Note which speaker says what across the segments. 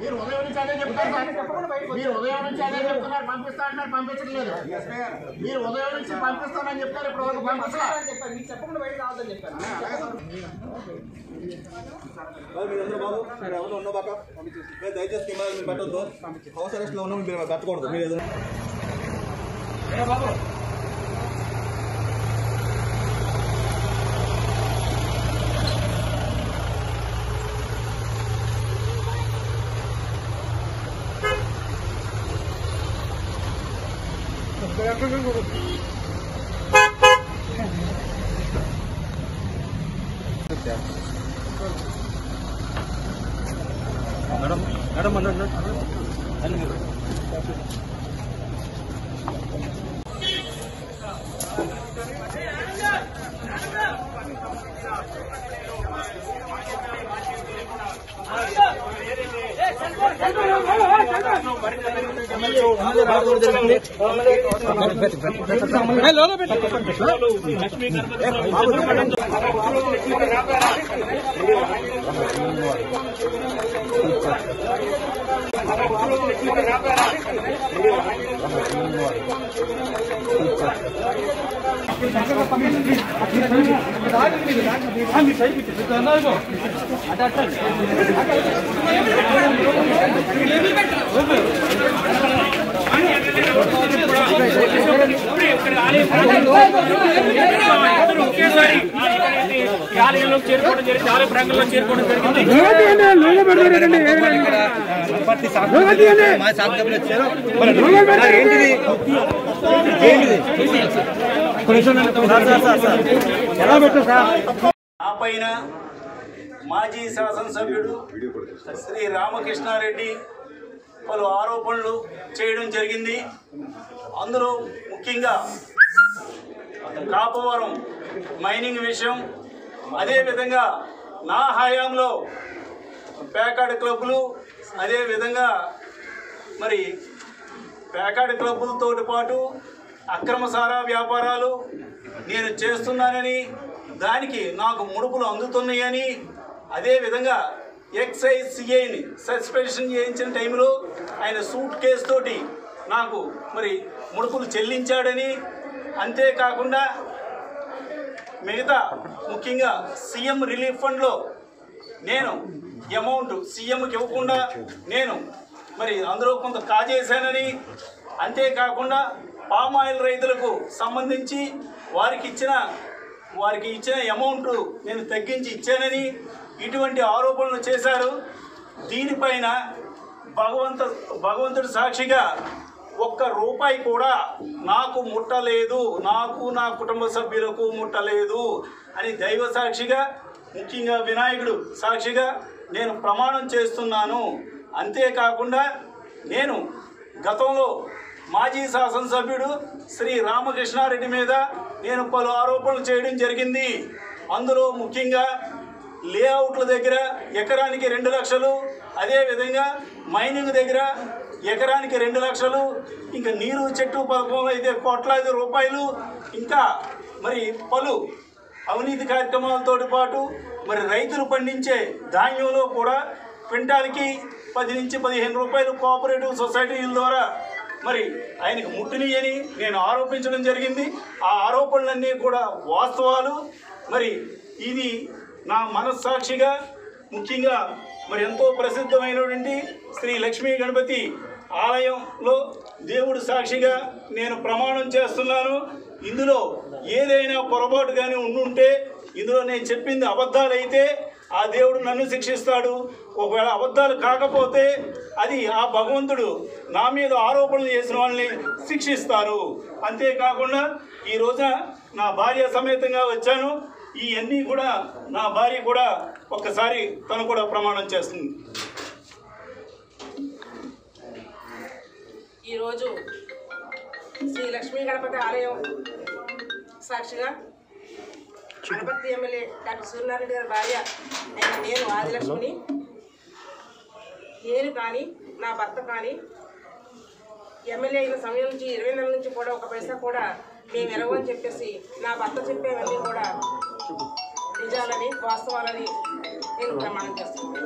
Speaker 1: మీరు ఉదయం నుంచి అదే చెప్తారు సార్. మీరు ఉదయం నుంచి అదే చెప్తున్నారు పంపిస్తా అంటున్నారు పంపించట్లేదు మీరు ఉదయం నుంచి పంపిస్తానని చెప్తారు ఇప్పుడు వరకు పంపించలా
Speaker 2: చెప్పాను మీకు చెప్పకుండా బయటకు రావద్దని చెప్పాను
Speaker 3: మీరందరూ బాబు మీరు ఎవరు ఉండవు బాక మీరు దయచేసి కెమెరా మీరు పెట్టొద్దు హౌస్ అరెస్ట్ లో ఉన్నాం మీరు పెట్టకూడదు మీరు ఏదైనా మేడం మేడం అన్న
Speaker 4: ఒకేసారి ఆలయంలో చేరుకోవడం జరిగింది ఆలయ ప్రాంగణంలో చేరుకోవడం జరిగింది
Speaker 5: ఆ పైన మాజీ శాసనసభ్యుడు శ్రీ రామకృష్ణారెడ్డి పలు ఆరోపణలు చేయడం జరిగింది అందులో ముఖ్యంగా కాపవరం మైనింగ్ విషయం అదేవిధంగా నా హయాంలో పేకాడ్ క్లబ్బులు అదేవిధంగా మరి పేకాడ్ క్లబ్బులతో పాటు అక్రమ సారా వ్యాపారాలు నేను చేస్తున్నానని దానికి నాకు ముడుపులు అందుతున్నాయని అదేవిధంగా ఎక్సైజ్ సిఐని సస్పెన్షన్ చేయించిన టైంలో ఆయన సూట్ కేసు తోటి నాకు మరి ముడుపులు చెల్లించాడని అంతేకాకుండా మిగతా ముఖ్యంగా సీఎం రిలీఫ్ ఫండ్లో నేను అమౌంట్ సీఎంకి ఇవ్వకుండా నేను మరి అందులో కొంత కాజేశానని అంతేకాకుండా పామ్ ఆయిల్ రైతులకు సంబంధించి వారికి ఇచ్చిన వారికి ఇచ్చిన అమౌంట్ నేను తగ్గించి ఇచ్చానని ఇటువంటి ఆరోపణలు చేశారు దీనిపైన భగవంత భగవంతుడి సాక్షిగా ఒక్క రూపాయి కూడా నాకు ముట్టలేదు నాకు నా కుటుంబ సభ్యులకు ముట్టలేదు అని దైవ సాక్షిగా ముఖ్యంగా వినాయకుడు సాక్షిగా నేను ప్రమాణం చేస్తున్నాను అంతేకాకుండా నేను గతంలో మాజీ శాసనసభ్యుడు శ్రీ రామకృష్ణారెడ్డి మీద నేను పలు ఆరోపణలు చేయడం జరిగింది అందులో ముఖ్యంగా లేఅవుట్ల దగ్గర ఎకరానికి రెండు లక్షలు అదేవిధంగా మైనింగ్ దగ్గర ఎకరానికి రెండు లక్షలు ఇంకా నీరు చెట్టు పథకంలో అయితే కోట్లాది రూపాయలు ఇంకా మరి పలు అవినీతి కార్యక్రమాలతో పాటు మరి రైతులు పండించే ధాన్యంలో కూడా క్వింటాల్కి పది నుంచి పదిహేను రూపాయలు కోఆపరేటివ్ సొసైటీల ద్వారా మరి ఆయనకు ముట్టినయని నేను ఆరోపించడం జరిగింది ఆ ఆరోపణలన్నీ కూడా వాస్తవాలు మరి ఇది నా మనస్సాక్షిగా ముఖ్యంగా మరి ఎంతో ప్రసిద్ధమైనటువంటి శ్రీ లక్ష్మీ గణపతి ఆలయంలో దేవుడు సాక్షిగా నేను ప్రమాణం చేస్తున్నాను ఇందులో ఏదైనా పొరపాటు కానీ ఉండుంటే ఇందులో నేను చెప్పింది అబద్ధాలైతే ఆ దేవుడు నన్ను శిక్షిస్తాడు ఒకవేళ అబద్ధాలు కాకపోతే అది ఆ భగవంతుడు నా మీద ఆరోపణలు చేసిన వాళ్ళని శిక్షిస్తారు అంతేకాకుండా ఈ రోజున నా భార్య సమేతంగా వచ్చాను ఈ అన్నీ కూడా నా భార్య కూడా ఒక్కసారి తను కూడా ప్రమాణం చేస్తుంది
Speaker 2: ఈరోజు శ్రీ లక్ష్మీ గణపతి ఆలయం సాక్షిగా గణపతి ఎమ్మెల్యే డాక్టర్ సూర్యనారాయణ గారి భార్య అయిన నేను ఆదిలక్ష్మిని నేను కానీ నా భర్త కానీ ఎమ్మెల్యే అయిన సమయం నుంచి ఇరవై నెలల నుంచి కూడా ఒక పైసా కూడా మేము ఎరవని చెప్పేసి నా భర్త చెప్పేవన్నీ కూడా నిజాలని వాస్తవాలని నేను ప్రమాణం చేస్తున్నాను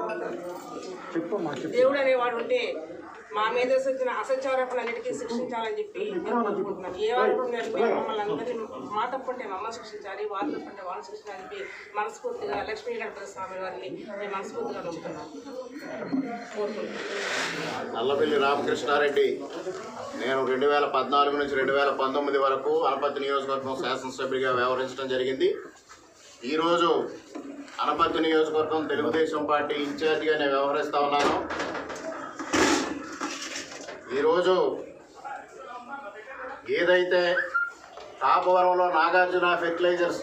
Speaker 2: దేవుడు అనేవాడు ఉంటే మా మీద వచ్చిన అసత్యారోపణలన్నిటికీ శిక్షించాలని చెప్పి నేను కోరుకుంటున్నాను ఏ ఆరోపణ జరిపి మమ్మల్ని అందరినీ మా తప్పుంటే మమ్మల్ని శిక్షించాలి వాళ్ళ తప్పుంటే వాళ్ళు శిక్షించాలని చెప్పి మనస్ఫూర్తిగా లక్ష్మీ గణపతి స్వామి వారిని నేను మనస్ఫూర్తిగా నమ్ముతున్నాను కోరుకుంటున్నాను
Speaker 1: నల్లపల్లి రామకృష్ణారెడ్డి నేను రెండు వేల పద్నాలుగు నుంచి రెండు వేల పంతొమ్మిది వరకు అనపర్తి నియోజకవర్గం శాసనసభ్యుడిగా వ్యవహరించడం జరిగింది ఈరోజు అనపర్తి నియోజకవర్గం తెలుగుదేశం పార్టీ ఇన్ఛార్జిగా నేను వ్యవహరిస్తా ఉన్నాను ఈరోజు ఏదైతే కాపవరంలో నాగార్జున ఫెర్టిలైజర్స్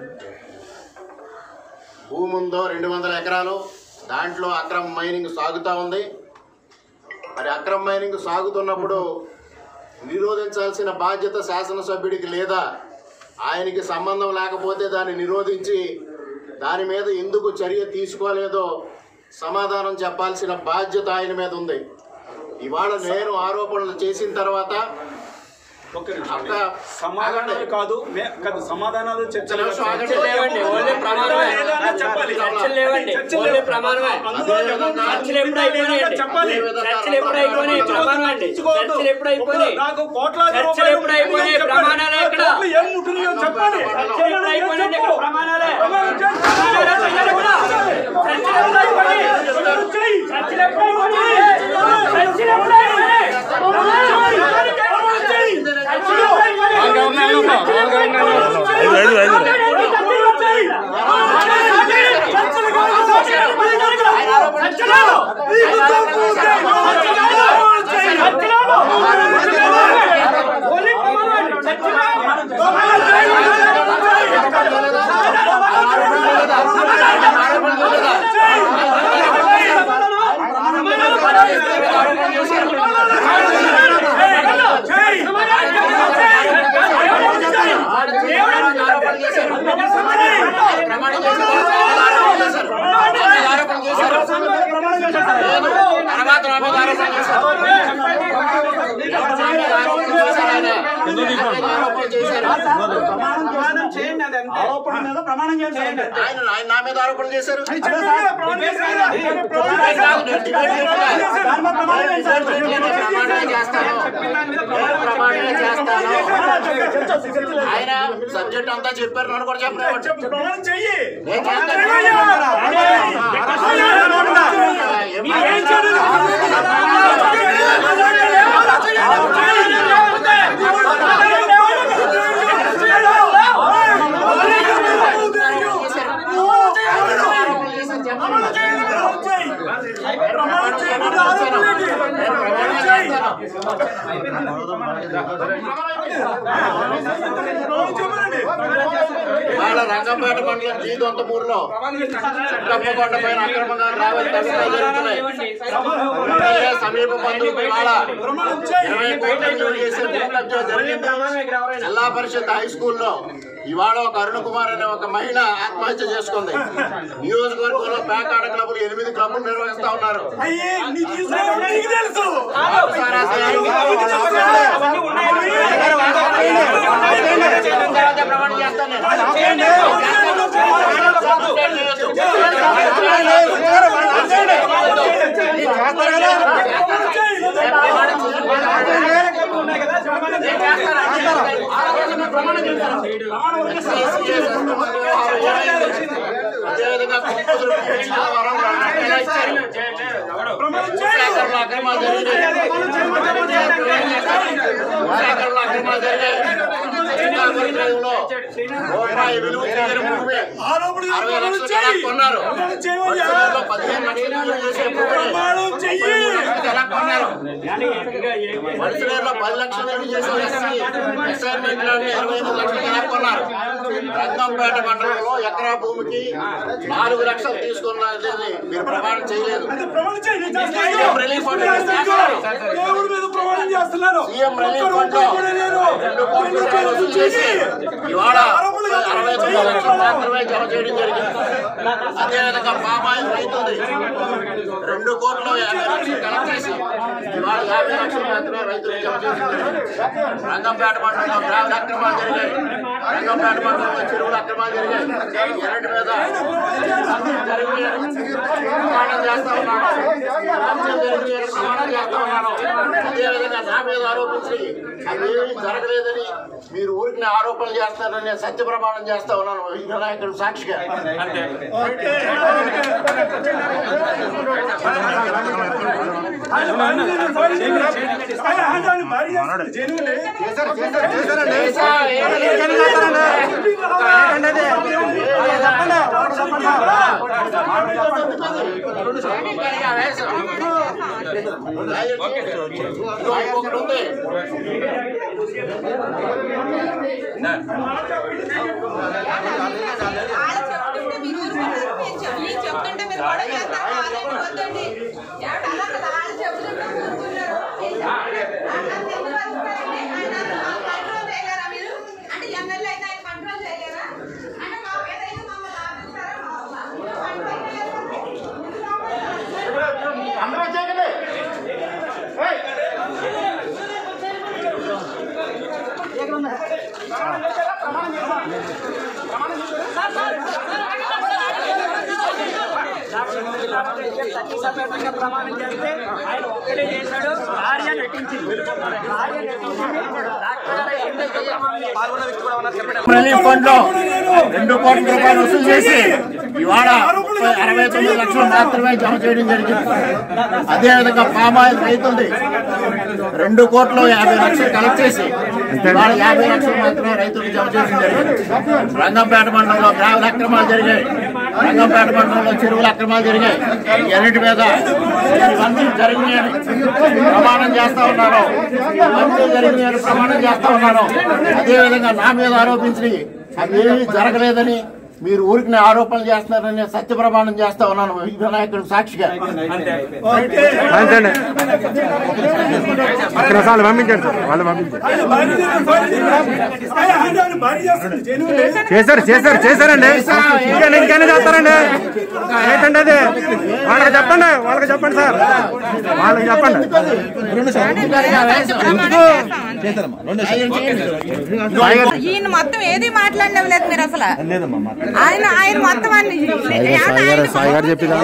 Speaker 1: భూమి ఉందో రెండు వందల ఎకరాలు దాంట్లో అక్రమ మైనింగ్ సాగుతూ ఉంది మరి అక్రమ మైనింగ్ సాగుతున్నప్పుడు నిరోధించాల్సిన బాధ్యత శాసనసభ్యుడికి లేదా ఆయనకి సంబంధం లేకపోతే దాన్ని నిరోధించి దాని మీద ఎందుకు చర్య తీసుకోలేదో సమాధానం చెప్పాల్సిన బాధ్యత ఆయన మీద ఉంది ఇవాళ నేను ఆరోపణలు చేసిన తర్వాత
Speaker 5: ఒక్క నిమిషం
Speaker 1: అక్క
Speaker 5: సమాధానాలు కాదు మే- కాదు, సమాధానాలు చర్చలు
Speaker 1: నిమిషం ఆగండి.
Speaker 6: లేవండి, ఓన్లీ ప్రమాణమే.
Speaker 5: లేదా అని చెప్పాలి
Speaker 6: చర్చలు లేవండి,
Speaker 5: చర్చలు
Speaker 6: ఓన్లీ
Speaker 5: లేవు.
Speaker 6: ప్రమాణమే.
Speaker 5: అందులో
Speaker 1: అదే విధంగా
Speaker 6: చర్చలు ఎప్పుడు అయిపోయినాయండి?
Speaker 5: చెప్పాలి
Speaker 6: చర్చలు ఎప్పుడు అయిపోయినాయి? ప్రమాణం అండి. చర్చలు ఎప్పుడు అయిపోయినాయి?
Speaker 5: నాకు కోట్లాది
Speaker 6: చర్చలు
Speaker 5: రూపాయలు
Speaker 6: ఎప్పుడు అయిపోయినాయి?
Speaker 5: చెప్పాలి.
Speaker 6: ప్రమాణాలే ఎక్కడ?
Speaker 5: కోట్లు ఏం ఉంటున్నాయో చెప్పాలి
Speaker 6: చర్చలు ఎప్పుడు అయిపోయినాయండి? ఇక్కడ ప్రమాణాలే.
Speaker 5: ప్రమాణం చేయి.
Speaker 6: ప్రమాణాలే చెయ్యాలి కూడా. చర్చలు ఎప్పుడు అయిపోయినాయి?
Speaker 5: ప్రమాణం చేయి.
Speaker 6: చర్చలు ఎప్పుడు అయిపోయినాయి? చర్చలు ఎప్పుడు అయిపోయినాయి?
Speaker 5: ప్రమాణం చేయి.
Speaker 6: చర్చలు ఎప్పుడు అయిపోయినాయి?
Speaker 5: ప్రమాణం చేయండి అది అంతే. ఆరోపణ మీద ప్రమాణం చేయండి అంతే.
Speaker 1: ఆయన ఆయన నా మీద ఆరోపణ చేశారు
Speaker 5: అది చెప్పండి కదా, ప్రమాణం చేసి కదా. ప్రమాణం చేసి కదా. దాని మీద ప్రమాణం చేయండి సార్.
Speaker 1: ప్రమాణమే చేస్తాను ప్రమాణమే చేస్తాను ఆయన సబ్జెక్ట్ అంతా చెప్పారు నన్ను కూడా చెప్పలేదు
Speaker 5: చెప్పు, ప్రమాణం చెయ్యి
Speaker 1: నేను
Speaker 5: ప్రమాణం
Speaker 1: చేస్తాను.
Speaker 5: చెయ్యి.
Speaker 1: ఏం
Speaker 5: ఏం చేయలేదు? ప్రమాణం చేయకుండా ఆరోపణ ఏంటి? ప్రమాణం చేయి. ప్రమాణం చెప్పండి.
Speaker 1: వాళ్ళ రంగంపేట మండలం జీదొంతపూర్లో తప్పకొండ పైన అక్రమంగా రావాలి తవ్వికాలు జరుగుతున్నాయి ఎమ్మెల్యే సమీప బంధువులు ఇవాళ
Speaker 5: ప్రమాణం చేయి.
Speaker 1: ఇరవై కోట్ల విలువ చేసే భూ కబ్జా జరిగింది జిల్లా పరిషత్ హై స్కూల్లో ఇవాళ ఒక అరుణ కుమార్ అనే ఒక మహిళ ఆత్మహత్య చేసుకుంది నియోజకవర్గంలో పేకాట క్లబ్లు ఎనిమిది క్లబ్లు నిర్వహిస్తా ఉన్నారు
Speaker 5: అయ్యే, నీకు ఈ సంగతి నీకు తెలుసు.
Speaker 1: ప్రమాణం చేస్తాను నేను. అదేవిధంగా కుప్పకుదురు శనివారం రెండు ఇచ్చారు.
Speaker 5: ప్రమాణం చేయి.
Speaker 1: విశాఖలో అక్రమాలు జరిగినాయి. విశాఖలో అక్రమాలు జరిగాయి. శ్రీకాకుళం డ్రైవ్లో రూపాయి విలువ చేయని భూమి
Speaker 5: ఆరోపణ చేసి
Speaker 1: అరవై
Speaker 5: ప్రమాణం
Speaker 1: లక్షలు
Speaker 5: చేయి.
Speaker 1: కొన్నారు
Speaker 5: ప్రమాణం చేయవయ్యా.
Speaker 1: వరుసలో పదిహేను లక్షలు విలువ చేసే భూమిని
Speaker 5: ప్రమాణం చెయ్యి.
Speaker 1: ఎలా కొన్నారు మనుషులలో పది లక్షలు విలువ చేసే ఎస్సీ అసైన్మెంట్ లోని ఇరవై ఎనిమిది లక్షలు ఎలా కొన్నారు రంగంపేట మండలంలో ఎకరా భూమికి నాలుగు లక్షలు తీసుకున్నది మీరు ప్రమాణం చేయలేదు
Speaker 5: అది ప్రమాణం చేయి. నేను చేస్తాను.
Speaker 1: సీఎం రిలీఫ్ ఫండ్
Speaker 5: నేను చేస్తాను. దేవుడి మీద ప్రమాణం చేస్తున్నాను
Speaker 1: సీఎం రిలీఫ్
Speaker 5: ఒక్క
Speaker 1: ఫండ్
Speaker 5: రూపాయి కూడా నేను
Speaker 1: రెండు కోట్ల
Speaker 5: ఎందుకు
Speaker 1: రూపాయలు వసూలు చేసి
Speaker 5: చేయి.
Speaker 1: ఇవాళ
Speaker 5: ఆరోపణలు
Speaker 1: అరవై తొమ్మిది లక్షలు మాత్రమే జమ చేయడం జరిగింది అదేవిధంగా పామాయిల్ రైతుంది రెండు కోట్ల యాభై లక్షలు కలెక్ట్ చేసి ఇవాళ యాభై లక్షలు మాత్రమే రైతులు జమ చేసింది రంగంపేట మండలంలో గ్రామీణ అక్రమాలు జరిగాయి రంగంపేట మండలంలో చెరువుల అక్రమాలు జరిగాయి ఎరటి మీద జరిగి ప్రమాణం చేస్తా ఉన్నాను రాజ్యం జరిగి ప్రమాణం చేస్తా ఉన్నాను అదేవిధంగా నా మీద ఆరోపించి అదేమీ జరగలేదని మీరు ఊరికి ఆరోపణలు చేస్తారని నేను సత్య ప్రమాణం చేస్తా ఉన్నాను ఈ వినాయకుడు సాక్షిగా చేశా, ఇదిగో ఇంకొకటి ఉంది.
Speaker 7: ఆడ చెప్తుంటే మీరు ఊరుకున్నారు. మేము చెప్- ఈ చెప్తుంటే మీరు గొడవ చేస్తారు. వాళ్ళేమో వద్దండి. ఏమంటే అలా కదా, ఆడ చెప్తుంటే ఊరుకున్నారు. ఏం చెప్పాలి? అట్లా ఎందుకు వస్తున్నారండి? ఆయన ఆ కంట్రోల్ చేయలేరా మీరు? అంటే ఎమ్మెల్యే అయితే ఆయన కంట్రోల్ చేయలేరా? అంటే మా మీద అయితే మమ్మల్ని ఆపిస్తారా? మా- మా- మీరు కంట్రోల్ చేయలేరా?
Speaker 1: అందరూ చేయకండి
Speaker 4: ప్రమాణం చేస్తే ఆయన ఒక్కడే చేశాడు భార్య నటించింది భార్య నటించింది డాక్టర్ గారు ఏం చేశారు?
Speaker 1: రిలీఫ్ ఫండ్ లో రెండు కోట్ల రూపాయలు వసూలు చేసి ఇవాళ ముప్పై అరవై తొమ్మిది లక్షలు మాత్రమే జమ చేయడం జరిగింది అదేవిధంగా పామాయిల్ రైతుంది రెండు కోట్ల యాభై లక్షలు కలెక్ట్ చేసి ఇవాళ యాభై లక్షలు మాత్రమే రైతులకు జమ చేయడం జరిగింది రంగంపేట మండలంలో గ్రామీణ అక్రమాలు జరిగాయి రంగంపేట మండలంలో చెరువుల అక్రమాలు జరిగాయి ఎన్నిటి మీద ఇవన్నీ జరిగినాయని ప్రమాణం చేస్తా ఉన్నారు ఇవన్నీ జరిగినాయని ప్రమాణం చేస్తా ఉన్నారు అదేవిధంగా నా మీద ఆరోపించి అవి ఏమీ జరగలేదని మీరు ఊరికి ఆరోపణలు చేస్తున్నారని నేను సత్య ప్రమాణం చేస్తా ఉన్నాను ఈ వినాయకుడు సాక్షిగా
Speaker 8: అంతేండి అక్కడ వాళ్ళు పంపించండి సార్ వాళ్ళు పంపించండి చేశారు చేశారు చేశారండి ఇంకా ఇంకైనా చేస్తారండి ఏంటండి అది వాళ్ళకి చెప్పండి వాళ్ళకి చెప్పండి సార్ వాళ్ళకి చెప్పండి
Speaker 7: ఈయన మొత్తం ఏది మాట్లాడలేదు మీరు అసలు ఆయన ఆయన మొత్తం అన్ని
Speaker 8: సాయి గారు సాయి గారు చెప్పి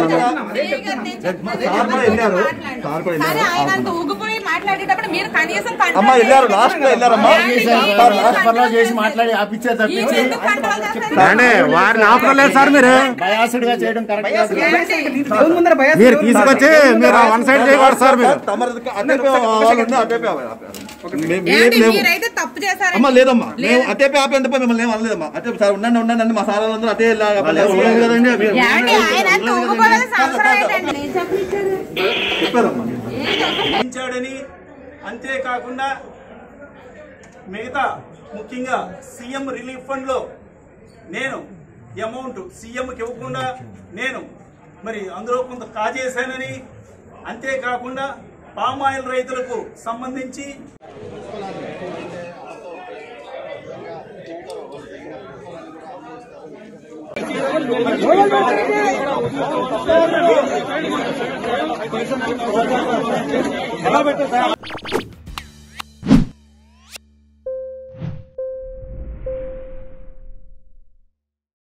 Speaker 7: కానీ ఆయన అంత ఊగిపోయి మాట్లాడేటప్పుడు మీరు కనీసం
Speaker 3: అమ్మా వెళ్ళారు లాస్ట్ లో వెళ్ళారమ్మా
Speaker 1: ట్రాన్స్ఫర్ లో చేసి మాట్లాడి ఆపిచ్చే తప్పించి
Speaker 7: కంట్రోల్ చేస్తారు
Speaker 8: అండి వారిని ఆపలేదు సార్ మీరు
Speaker 1: బయాసుడిగా చేయడం కరెక్ట్ కాదు
Speaker 8: మీరు తీసుకొచ్చి మీరు వన్ సైడ్ చేయకూడదు సార్ మీరు
Speaker 3: తమరు అటేపే వాళ్ళు ఉన్నారు, అటేపే ఆపారు, ఆపారు. మే- మేము
Speaker 7: ఏంటి
Speaker 3: లేవు.
Speaker 7: మీరైతే తప్పు చేశారు
Speaker 3: అమ్మా లేదమ్మా మేము అటేపే ఆపేందుకు మిమ్మల్ని ఏం అనలేదమ్మా అటే సార్ ఉండండి ఉండండి అని మా సార్ వాళ్ళందరూ అటే వెళ్ళారు కదండి
Speaker 7: ఏమండి ఆయన అంత ఊగిపోవడం సంవత్సరం ఏంటండి
Speaker 3: చెప్పారమ్మా
Speaker 5: ఇచ్చాడని అంతేకాకుండా మిగతా ముఖ్యంగా సీఎం రిలీఫ్ ఫండ్లో నేను అమౌంట్ సీఎంకి ఇవ్వకుండా నేను మరి అందులో కొంత కాజేశానని అంతేకాకుండా పామాయిల్ రైతులకు సంబంధించి